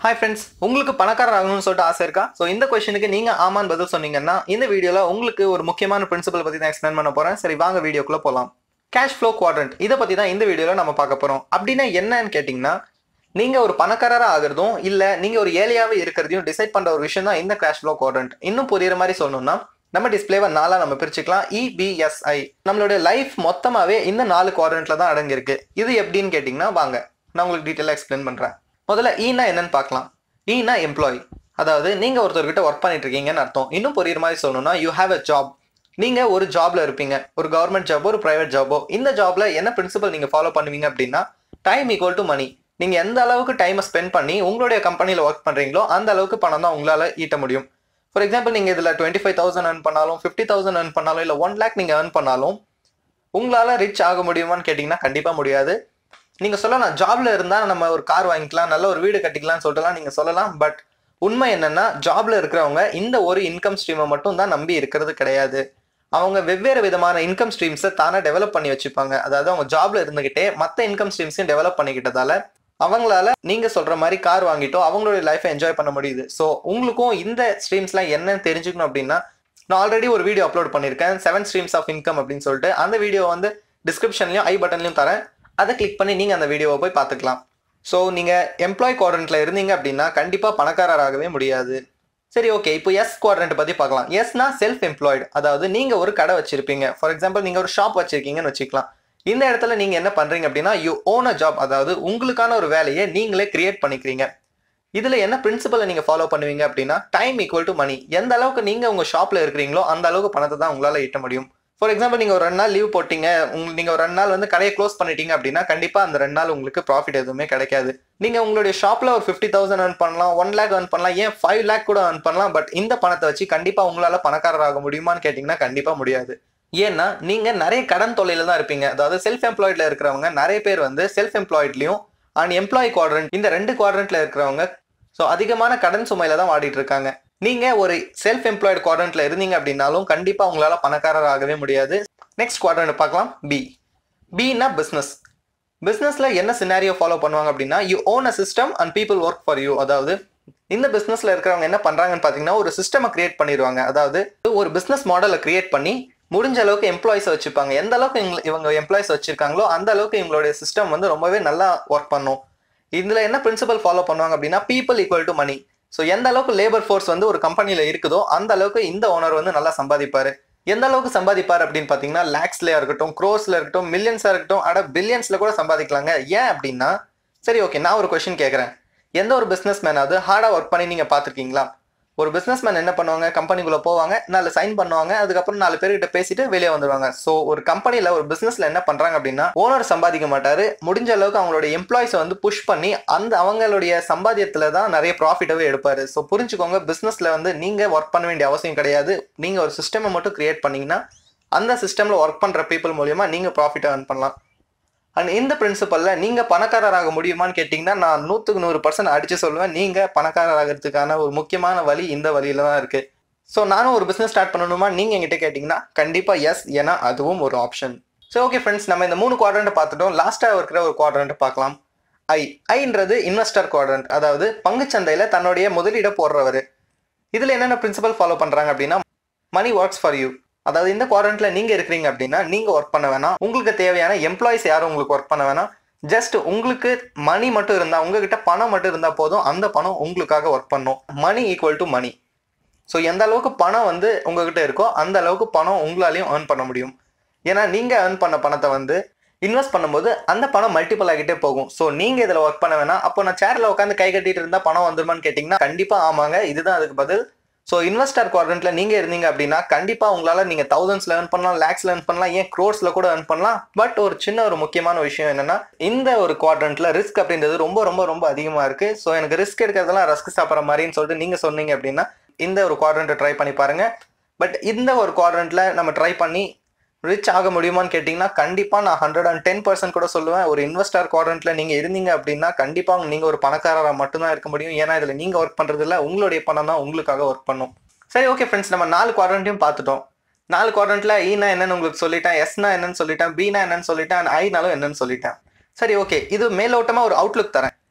hi friends உங்களுக்கு பணக்காரர் ஆகணும்னு சொல்லிட்டு ஆசை இருக்கா ஸோ இந்த கொஸ்டினுக்கு நீங்க ஆமான்னு பதில் சொன்னீங்கன்னா இந்த வீடியோல உங்களுக்கு ஒரு முக்கியமான பிரின்சிபல் பத்தி தான் எக்ஸ்பிளைன் பண்ண போறேன் சரி வாங்க வீடியோக்குள்ள போலாம் கேஷ் ஃப்ளோ குவாட்ரண்ட் இதை பத்தி தான் இந்த வீடியோல நம்ம பார்க்க போறோம் அப்படின்னா என்னன்னு கேட்டிங்கன்னா நீங்க ஒரு பணக்காரரா ஆகிறதும் இல்ல நீங்க ஒரு ஏழையாவே இருக்கிறதையும் டிசைட் பண்ற ஒரு விஷயம் தான் இந்த கேஷ் ஃப்ளோ குவாட்ரண்ட் இன்னும் புரியுற மாதிரி சொல்லணும்னா நம்ம டிஸ்பிளேவை நாலா நம்ம பிரிச்சுக்கலாம் இபிஎஸ்ஐ நம்மளுடைய லைஃப் மொத்தமாவே இந்த நாலு குவாட்ரண்ட்ல தான் அடங்கியிருக்கு இது எப்படின்னு கேட்டிங்கன்னா வாங்க நான் உங்களுக்கு டீட்டெயிலாக எக்ஸ்பிளைன் பண்றேன் முதல்ல ஈனா என்னன்னு பார்க்கலாம் ஈனா எம்ப்ளாயி அதாவது நீங்க ஒருத்தர்கிட்ட ஒர்க் பண்ணிட்டு இருக்கீங்கன்னு அர்த்தம் இன்னும் புரியுற மாதிரி சொல்லணும்னா யூ ஹேவ் அ ஜாப் நீங்க ஒரு ஜாப்ல இருப்பீங்க ஒரு கவர்மெண்ட் ஜாபோ ஒரு பிரைவேட் ஜாபோ இந்த ஜாப்ல என்ன பிரின்சிபல் நீங்க ஃபாலோ பண்ணுவீங்க அப்படின்னா டைம் ஈக்குவல் டு மணி நீங்க எந்த அளவுக்கு டைமை ஸ்பெண்ட் பண்ணி உங்களுடைய கம்பெனியில் ஒர்க் பண்றீங்களோ அந்த அளவுக்கு பணம் தான் உங்களால ஈட்ட முடியும் ஃபார் எக்ஸாம்பிள் நீங்க இதுல டுவெண்ட்டி ஃபைவ் தௌசண்ட் earn பண்ணாலும் ஃபிஃப்டி தௌசண்ட் earn பண்ணாலும் இல்ல ஒன் லேக் நீங்க earn பண்ணாலும் உங்களால ரிச் ஆக முடியுமான்னு கேட்டிங்கன்னா கண்டிப்பா முடியாது நீங்க சொல்லலாம் ஜாப்ல இருந்தா நம்ம ஒரு கார் வாங்கிக்கலாம் நல்ல ஒரு வீடு கட்டிக்கலாம்னு சொல்லிட்டுலாம் நீங்க சொல்லலாம் பட் உண்மை என்னன்னா ஜாப்ல இருக்கிறவங்க இந்த ஒரு இன்கம் ஸ்ட்ரீமை மட்டும் தான் நம்பி இருக்கிறது கிடையாது அவங்க வெவ்வேறு விதமான இன்கம் ஸ்ட்ரீம்ஸை தானே டெவலப் பண்ணி வச்சுப்பாங்க அதாவது அவங்க ஜாப்ல இருந்துகிட்டே மற்ற இன்கம் ஸ்ட்ரீம்ஸையும் டெவலப் பண்ணிக்கிட்டதால அவங்களால நீங்க சொல்ற மாதிரி கார் வாங்கிட்டோ அவங்களுடைய லைஃபை என்ஜாய் பண்ண முடியுது ஸோ உங்களுக்கும் இந்த ஸ்ட்ரீம்ஸ்லாம் என்னன்னு தெரிஞ்சுக்கணும் அப்படின்னா நான் ஆல்ரெடி ஒரு வீடியோ அப்லோட் பண்ணியிருக்கேன் செவன் ஸ்ட்ரீம்ஸ் ஆஃப் இன்கம் அப்படின்னு சொல்லிட்டு அந்த வீடியோ வந்து டிஸ்கிரிப்ஷன்லையும் ஐ பட்டன்லையும் தரேன் அதை கிளிக் பண்ணி நீங்கள் அந்த வீடியோவை போய் பார்த்துக்கலாம் ஸோ நீங்கள் எம்ப்ளாய் குவாட்ரண்ட்டில் இருந்தீங்க அப்படின்னா கண்டிப்பாக பணக்காரராகவே முடியாது சரி ஓகே இப்போ எஸ் குவாட்ரண்ட் பற்றி பார்க்கலாம் எஸ்னா செல்ஃப் எம்ப்ளாய்டு அதாவது நீங்கள் ஒரு கடை வச்சிருப்பீங்க ஃபார் எக்ஸாம்பிள் நீங்கள் ஒரு ஷாப் வச்சிருக்கீங்கன்னு வச்சுக்கலாம் இந்த இடத்துல நீங்கள் என்ன பண்ணுறீங்க அப்படின்னா யூ ஓன் அ ஜாப் அதாவது உங்களுக்கான ஒரு வேலையை நீங்களே கிரியேட் பண்ணிக்கிறீங்க இதில் என்ன பிரின்சிபலை நீங்கள் ஃபாலோ பண்ணுவீங்க அப்படின்னா டைம் ஈக்குவல் டு மணி எந்த அளவுக்கு நீங்கள் உங்கள் ஷாப்பில் இருக்கிறீங்களோ அந்த அளவுக்கு பணத்தை தான் உங்களால் ஈட்ட முடியும் ஃபார் எக்ஸாம்பிள் நீங்கள் ஒரு ரெண்டு நாள் லீவ் போட்டீங்க உங்க நீங்கள் ஒரு ரெண்டு நாள் வந்து கடையை க்ளோஸ் பண்ணிட்டீங்க அப்படின்னா கண்டிப்பாக அந்த ரெண்டு நாள் உங்களுக்கு ப்ராஃபிட் எதுவுமே கிடைக்காது நீங்கள் உங்களுடைய ஷாப்பில் ஒரு ஃபிஃப்டி தௌசண்ட் earn பண்ணலாம் ஒன் லேக் earn பண்ணலாம் ஏன் ஃபைவ் லேக் கூட earn பண்ணலாம் பட் இந்த பணத்தை வச்சு கண்டிப்பாக உங்களால் பணக்காரர் ஆக முடியுமான்னு கேட்டிங்கன்னா கண்டிப்பாக முடியாது ஏன்னா நீங்கள் நிறைய கடன் தொழில தான் இருப்பீங்க அதாவது செல்ஃப் எம்ப்ளாய்டில் இருக்கிறவங்க நிறைய பேர் வந்து செல்ஃப் எம்ப்ளாய்ட்லையும் அண்ட் எம்ப்ளாயி குவாட்ரண்ட் இந்த ரெண்டு குவாட்ரண்ட்ல இருக்கிறவங்க ஸோ அதிகமான கடன் சுமையில தான் வாடிட்டு இருக்காங்க நீங்க ஒரு செல்ஃப் எம்ப்ளாய்டு குவாட்ரண்ட்ல இருந்தீங்க அப்படின்னாலும் கண்டிப்பா உங்களால பணக்காரர் ஆகவே முடியாது நெக்ஸ்ட் குவாட்ரண்ட் பார்க்கலாம் பி பின்னா பிஸ்னஸ் பிஸ்னஸ்ல என்ன சினாரியோ ஃபாலோ பண்ணுவாங்க அப்படின்னா you own a system and people work for you அதாவது இந்த பிஸ்னஸ்ல இருக்கிறவங்க என்ன பண்றாங்கன்னு பார்த்தீங்கன்னா ஒரு சிஸ்டமை கிரியேட் பண்ணிடுவாங்க அதாவது ஒரு பிஸ்னஸ் மாடலை கிரியேட் பண்ணி முடிஞ்ச அளவுக்கு எம்ப்ளாயிஸை வச்சுப்பாங்க எந்த அளவுக்கு இவங்க- இவங்க எம்ப்ளாயிஸ் வச்சிருக்காங்களோ அந்த அளவுக்கு இவங்களுடைய சிஸ்டம் வந்து ரொம்பவே நல்லா ஒர்க் பண்ணும் இதுல என்ன பிரின்சிபல் ஃபாலோ பண்ணுவாங்க அப்படின்னா people equal to money so எந்த அளவுக்கு லேபர் ஃபோர்ஸ் வந்து ஒரு கம்பெனியில் இருக்குதோ அந்த அளவுக்கு இந்த ஓனர் வந்து நல்லா சம்பாதிப்பாரு எந்த அளவுக்கு சம்பாதிப்பார் அப்படின்னு பார்த்தீங்கன்னா லேக்ஸ்லயா இருக்கட்டும் க்ரோஸ்ல இருக்கட்டும் மில்லியன்ஸாக இருக்கட்டும் அட பில்லியன்ஸ்ல கூட சம்பாதிக்கலாங்க ஏன் அப்படின்னா சரி ஓகே நான் ஒரு கொஸ்டின் கேட்குறேன் எந்த ஒரு பிஸ்னஸ் மேனாவது ஹார்டாக ஒர்க் பண்ணி நீங்கள் பார்த்துருக்கீங்களா ஒரு பிஸ்னஸ் மேன் என்ன பண்ணுவாங்க கம்பெனிக்குள்ளே போவாங்க நாலு சைன் பண்ணுவாங்க அதுக்கப்புறம் நாலு பேர்கிட்ட பேசிட்டு வெளியே வந்துடுவாங்க ஸோ ஒரு கம்பெனியில் ஒரு பிஸ்னஸில் என்ன பண்ணுறாங்க அப்படின்னா ஓனர் சம்பாதிக்க மாட்டாரு முடிஞ்ச அளவுக்கு அவங்களுடைய எம்ப்ளாயிஸை வந்து புஷ் பண்ணி அந்த அவங்களுடைய சம்பாத்தியத்தில் தான் நிறைய ப்ராஃபிட்டாகவே எடுப்பாரு ஸோ புரிஞ்சுக்கோங்க பிஸ்னஸில் வந்து நீங்கள் ஒர்க் பண்ண வேண்டிய அவசியம் கிடையாது நீங்கள் ஒரு சிஸ்டமை மட்டும் கிரியேட் பண்ணீங்கன்னா அந்த சிஸ்டமில் ஒர்க் பண்ணுற பீப்புள் மூலியமாக நீங்கள் ப்ராஃபிட்டை earn பண்ணலாம் அண்ட் இந்த பிரின்சிபலில் நீங்கள் பணக்காரராக முடியுமான்னு கேட்டிங்கன்னா நான் நூற்றுக்கு நூறு பர்சன்ட் அடித்து சொல்லுவேன் நீங்கள் பணக்காரராகிறதுக்கான ஒரு முக்கியமான வழி இந்த வழியில தான் இருக்குது ஸோ நானும் ஒரு பிஸ்னஸ் ஸ்டார்ட் பண்ணணுமா நீங்கள் என்கிட்ட கேட்டிங்கன்னா கண்டிப்பாக எஸ் ஏன்னா அதுவும் ஒரு ஆப்ஷன் ஸோ ஓகே ஃப்ரெண்ட்ஸ் நம்ம இந்த மூணு குவாட்ரண்ட் பார்த்துட்டோம் லாஸ்ட்டாக இருக்கிற ஒரு குவாட்ரண்ட் பார்க்கலாம் ஐ ஐன்றது இன்வெஸ்டர் குவாட்ரண்ட் அதாவது பங்குச்சந்தையில் தன்னுடைய முதலீடை போடுறவர் இதில் என்னென்ன பிரின்சிபல் ஃபாலோ பண்ணுறாங்க அப்படின்னா மணி ஒர்க்ஸ் ஃபார் யூ அதாவது இந்த குவாட்ரண்ட்ல நீங்க இருக்கிறீங்க அப்படின்னா நீங்க ஒர்க் பண்ண வேணாம் உங்களுக்கு தேவையான எம்ப்ளாயிஸ் யாரும் உங்களுக்கு ஒர்க் பண்ண வேணாம் ஜஸ்ட் உங்களுக்கு மணி மட்டும் இருந்தா உங்ககிட்ட பணம் மட்டும் இருந்தா போதும் அந்த பணம் உங்களுக்காக ஒர்க் பண்ணும் money equal to money so எந்த அளவுக்கு பணம் வந்து உங்ககிட்ட இருக்கோ அந்த அளவுக்கு பணம் உங்களாலையும் earn பண்ண முடியும் ஏன்னா நீங்க earn பண்ண பணத்தை வந்து இன்வெஸ்ட் பண்ணும்போது அந்த பணம் மல்டிபிள் ஆகிட்டே போகும் ஸோ நீங்க இதுல ஒர்க் பண்ண வேணாம் அப்போ நான் சேர்ல உட்காந்து கை கட்டிட்டு இருந்தா பணம் வந்துருமான்னு கேட்டிங்கன்னா கண்டிப்பா ஆமாங்க இதுதான் அதுக்கு பதில் ஸோ இன்வெஸ்டர் குவாட்ரண்ட்ல நீங்க இருந்தீங்க அப்படின்னா கண்டிப்பா உங்களால நீங்க தௌசண்ட்ஸ்ல earn பண்ணலாம் லேக்ஸ்ல earn பண்ணலாம் ஏன் க்ரோர்ஸ்ல கூட earn பண்ணலாம் பட் ஒரு சின்ன ஒரு முக்கியமான விஷயம் என்னன்னா இந்த ஒரு குவாட்ரண்ட்ல ரிஸ்க் அப்படின்றது ரொம்ப ரொம்ப ரொம்ப அதிகமா இருக்கு ஸோ எனக்கு ரிஸ்க் எடுக்கிறதெல்லாம் ரஸ்க் சாப்பிட்ற மாதிரின்னு சொல்லிட்டு நீங்க சொன்னீங்க அப்படின்னா இந்த ஒரு குவாட்ரண்ட்டை ட்ரை பண்ணி பாருங்க பட் இந்த ஒரு குவாட்ரண்ட்ல நம்ம ட்ரை பண்ணி ரிச் ஆக முடியுமான்னு கேட்டிங்கன்னா கண்டிப்பாக நான் ஹண்ட்ரட் அண்ட் டென் பர்சன்ட் கூட சொல்லுவேன் ஒரு இன்வெஸ்டர் குவாட்ரண்ட்ல நீங்கள் இருந்தீங்க அப்படின்னா கண்டிப்பாக நீங்கள் ஒரு பணக்காரராக மட்டும்தான் இருக்க முடியும் ஏன்னா இதில் நீங்கள் ஒர்க் பண்ணுறதில்ல உங்களுடைய பணம் தான் உங்களுக்காக ஒர்க் பண்ணும் சரி ஓகே ஃப்ரெண்ட்ஸ் நம்ம நாலு குவாட்ரண்ட்டையும் பார்த்துட்டோம் நாலு குவாட்ரண்ட்ல ஈனா என்னன்னு உங்களுக்கு சொல்லிட்டேன் எஸ்னா என்னன்னு சொல்லிட்டேன் பீனா என்னன்னு சொல்லிட்டேன் அண்ட் ஐனாலும் என்னன்னு சொல்லிட்டேன் சரி ஓகே இது மேலோட்டமாக ஒரு அவுட்லுக் தரேன்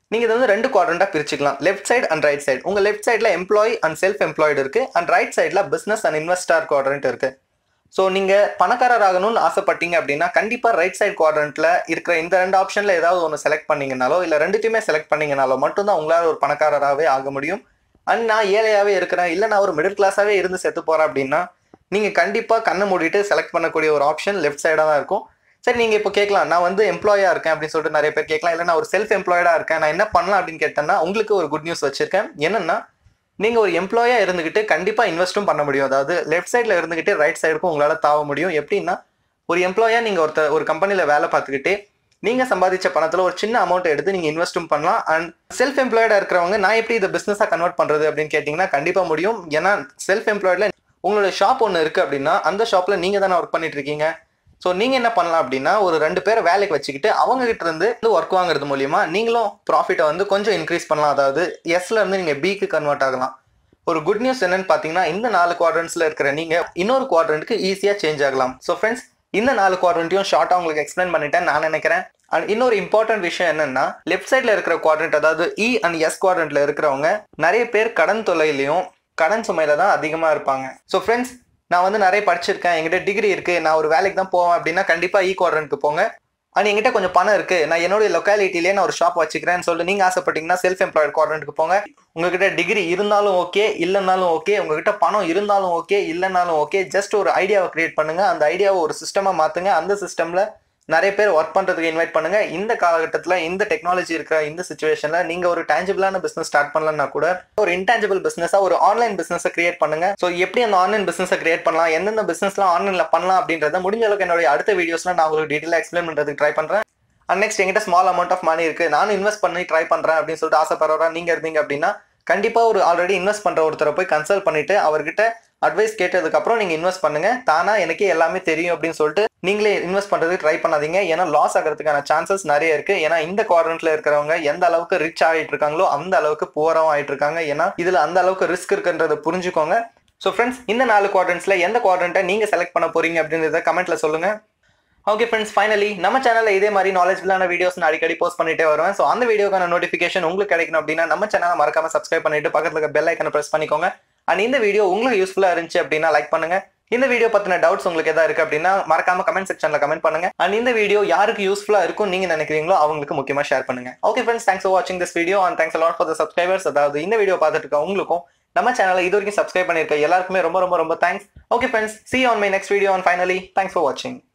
நீங்கள் இதை வந்து ரெண்டு குவாட்ரண்ட்டாக பிரிச்சுக்கலாம் left side and right side உங்கள் லெஃப்ட் சைடில் எம்ப்ளாயி அண்ட் செல்ஃப் எம்ப்ளாய்டு இருக்குது அண்ட் ரைட் சைடில் பிஸ்னஸ் அண்ட் இன்வெஸ்டார் குவாட்ரண்ட் இருக்குது ஸோ நீங்கள் பணக்காரர் ஆகணும்னு ஆசைப்பட்டீங்க அப்படின்னா கண்டிப்பாக ரைட் சைடு குவாட்ரண்ட்டில் இருக்கிற இந்த ரெண்டு ஆப்ஷனில் ஏதாவது ஒன்று செலக்ட் பண்ணீங்கனாலோ இல்லை ரெண்டுத்தையுமே செலக்ட் பண்ணீங்கனாலோ மட்டும்தான் உங்களால் ஒரு பணக்காரராகவே ஆக முடியும் அண்ட் நான் ஏழையாகவே இருக்கிறேன் இல்லை நான் ஒரு மிடில் கிளாஸாகவே இருந்து செத்து போகிறேன் அப்படின்னா நீங்கள் கண்டிப்பாக கண்ணை மூடிட்டு செலக்ட் பண்ணக்கூடிய ஒரு ஆப்ஷன் லெஃப்ட் சைடாக தான் இருக்கும் சரி நீங்கள் இப்போ கேட்கலாம் நான் வந்து எம்ப்ளாயாக இருக்கேன் அப்படின்னு சொல்லிட்டு நிறைய பேர் கேட்கலாம் இல்லை நான் ஒரு செல்ஃப் எம்ப்ளாய்டாக இருக்கேன் நான் என்ன பண்ணலாம் அப்படின்னு கேட்டேன்னா உங்களுக்கு ஒரு குட் நியூஸ் வச்சிருக்கேன் என்னன்னா நீங்கள் ஒரு எம்ப்ளாயாக இருந்துக்கிட்டு கண்டிப்பாக இன்வெஸ்ட்டும் பண்ண முடியும் அதாவது லெஃப்ட் சைடில் இருந்துக்கிட்டு ரைட் சைடுக்கும் உங்களால் தாவ முடியும் எப்படின்னா ஒரு எம்ப்ளாயாக நீங்கள் ஒருத்த ஒரு கம்பெனியில் வேலை பார்த்துக்கிட்டே நீங்கள் சம்பாதிச்ச பணத்தில் ஒரு சின்ன அமௌண்ட் எடுத்து நீங்கள் இன்வெஸ்ட்டும் பண்ணலாம் அண்ட் செல்ஃப் எம்ப்ளாய்டாக இருக்கிறவங்க நான் எப்படி இதை பிஸ்னஸாக கன்வெர்ட் பண்ணுறது அப்படின்னு கேட்டிங்கன்னா கண்டிப்பாக முடியும் ஏன்னா செல்ஃப் எம்ப்ளாய்டில் உங்களோட ஷாப் ஒன்று இருக்குது அப்படின்னா அந்த ஷாப்பில் நீங்கள் தானே ஒர்க் பண்ணிட்டு இருக்கீங்க ஸோ நீங்கள் என்ன பண்ணலாம் அப்படின்னா ஒரு ரெண்டு பேரை வேலைக்கு வச்சுக்கிட்டு அவங்க கிட்ட இருந்து ஒர்க் வாங்குறது மூலியமா நீங்களும் ப்ராஃபிட்டை வந்து கொஞ்சம் இன்க்ரீஸ் பண்ணலாம் அதாவது எஸ்ல இருந்து நீங்கள் பிக்கு கன்வெர்ட் ஆகலாம் ஒரு குட் நியூஸ் என்னன்னு பார்த்தீங்கன்னா இந்த நாலு குவாட்ரண்ட்ஸில் இருக்கிற நீங்கள் இன்னொரு குவாட்ரண்ட்டுக்கு ஈஸியாக சேஞ்ச் ஆகலாம் ஸோ ஃப்ரெண்ட்ஸ் இந்த நாலு குவாட்ரண்ட்டையும் ஷார்ட்டாக உங்களுக்கு எக்ஸ்பிளைன் பண்ணிட்டேன் நான் நினைக்கிறேன் அண்ட் இன்னொரு இம்பார்ட்டன்ட் விஷயம் என்னன்னா லெஃப்ட் சைடில் இருக்கிற குவாட்ரண்ட் அதாவது இ அண்ட் எஸ் குவாட்ரண்ட்ல இருக்கிறவங்க நிறைய பேர் கடன் தொல்லையிலையும் கடன் சுமையில தான் அதிகமாக இருப்பாங்க ஸோ ஃப்ரெண்ட்ஸ் நான் வந்து நிறைய படிச்சிருக்கேன் என்கிட்ட டிகிரி இருக்கு நான் ஒரு வேலைக்கு தான் போவேன் அப்படின்னா கண்டிப்பாக இ குவாட்ரண்ட்க்கு போங்க அண்ட் என்கிட்ட கொஞ்சம் பணம் இருக்கு நான் என்னுடைய லொக்காலிட்டிலே நான் ஒரு ஷாப் வச்சுக்கிறேன்னு சொல்லிட்டு நீங்க ஆசைப்பட்டீங்கன்னா செல்ஃப் எம்ப்ளாய்ட் குவாட்ரண்ட்டுக்கு போங்க உங்ககிட்ட டிகிரி இருந்தாலும் ஓகே இல்லைனாலும் ஓகே உங்ககிட்ட பணம் இருந்தாலும் ஓகே இல்லைனாலும் ஓகே ஜஸ்ட் ஒரு ஐடியாவை கிரியேட் பண்ணுங்க அந்த ஐடியாவை ஒரு சிஸ்டமா மாத்துங்க அந்த சிஸ்டம்ல நிறைய பேர் ஒர்க் பண்றதுக்கு இன்வைட் பண்ணுங்க இந்த காலகட்டத்தில் இந்த டெக்னாலஜி இருக்கிற இந்த சுச்சுவேஷன்ல நீங்க ஒரு டேஞ்சபிளான பிசினஸ் ஸ்டார்ட் பண்ணலன்னா கூட ஒரு இன்டான்ஜிபிள் பிசினஸா ஒரு ஆன்லைன் பிசினஸ் கிரியேட் பண்ணுங்க ஸோ எப்படி அந்த ஆன்லைன் பிசினஸ் கிரியேட் பண்ணலாம் எந்தெந்த பிசினஸ்லாம் ஆன்லைன்ல பண்ணலாம் அப்படின்றத முடிஞ்ச அளவுக்கு என்னுடைய அடுத்த வீடியோஸ்ல நான் உங்களுக்கு டீட்டெயிலாக எக்ஸ்பிளைன் பண்றதுக்கு ட்ரை பண்றேன் அண்ட் நெக்ஸ்ட் எங்கிட்ட ஸ்மால் அமௌண்ட் ஆஃப் மணி இருக்கு நானும் இன்வெஸ்ட் பண்ணி ட்ரை பண்றேன் அப்படின்னு சொல்லிட்டு ஆசைப்படுறா நீங்க இருந்தீங்க அப்படின்னா கண்டிப்பா ஒரு ஆல்ரெடி இன்வெஸ்ட் பண்ற ஒருத்தரை போய் கன்சல்ட் பண்ணிட்டு அவர்கிட்ட அட்வைஸ் கேட்டதுக்கு அப்புறம் நீங்க இன்வெஸ்ட் பண்ணுங்க தானா எனக்கே எல்லாமே தெரியும் அப்படின்னு சொல்லிட்டு நீங்களே இன்வெஸ்ட் பண்றதுக்கு ட்ரை பண்ணாதீங்க ஏன்னா லாஸ் ஆகிறதுக்கான சான்சஸ் நிறைய இருக்கு ஏன்னா இந்த குவாட்ரண்ட்ல இருக்கிறவங்க எந்த அளவுக்கு ரிச் ஆகிட்டு இருக்காங்களோ அந்த அளவுக்கு புவராகவும் ஆயிட்டு இருக்காங்க ஏன்னா இதுல அந்த அளவுக்கு ரிஸ்க் இருக்குன்றதை புரிஞ்சுக்கோங்க ஸோ ஃப்ரெண்ட்ஸ் இந்த நாலு குவாட்ரண்ட்ஸ்ல எந்த குவாட்ரண்ட்டை நீங்க செலக்ட் பண்ண போறீங்க அப்படின்றத கமெண்ட்ல சொல்லுங்க ஓகே ஃப்ரெண்ட்ஸ் ஃபைனலி நம்ம சேனலில் இதே மாதிரி நாலேஜ்ஃபுல்லான வீடியோஸ் நான் அடிக்கடி போஸ்ட் பண்ணிட்டே வருவேன் ஸோ அந்த வீடியோக்கான நோட்டிஃபிகேஷன் உங்களுக்கு கிடைக்கணும் அப்படின்னா நம்ம சேனலை மறக்காம சப்ஸ்கிரைப் பண்ணிட்டு பக்கத்தில் இருக்க பெல் ஐக்கனை ப்ரெஸ் பண்ணிக்கோங்க அண்ட் இந்த வீடியோ உங்களுக்கு யூஸ்ஃபுல்லாக இருந்துச்சு அப்படின்னா லைக் பண்ணுங்க இந்த வீடியோ பத்தின டவுட்ஸ் உங்களுக்கு எதாவது இருக்கு அப்படின்னா மறக்காம கமெண்ட் செக்ஷன்ல கமெண்ட் பண்ணுங்க அண்ட் இந்த வீடியோ யாருக்கு யூஸ்ஃபுல்லா இருக்கும் நீங்க நினைக்கிறீங்களோ அவங்களுக்கு முக்கியமா ஷேர் பண்ணுங்க ஓகே ஃப்ரெண்ட்ஸ் தேங்க்ஸ் ஃபார் வாட்சிங் this video and thanks lot for the subscribers அதாவது இந்த வீடியோ பார்த்துட்டு இருக்க உங்களுக்கும் நம்ம சேனலை இது வரைக்கும் சப்ஸ்கிரைப் பண்ணிருக்க எல்லாருக்குமே ரொம்ப ரொம்ப ரொம்ப thanks okay friends see on my next video and finally thanks for வாட்சிங்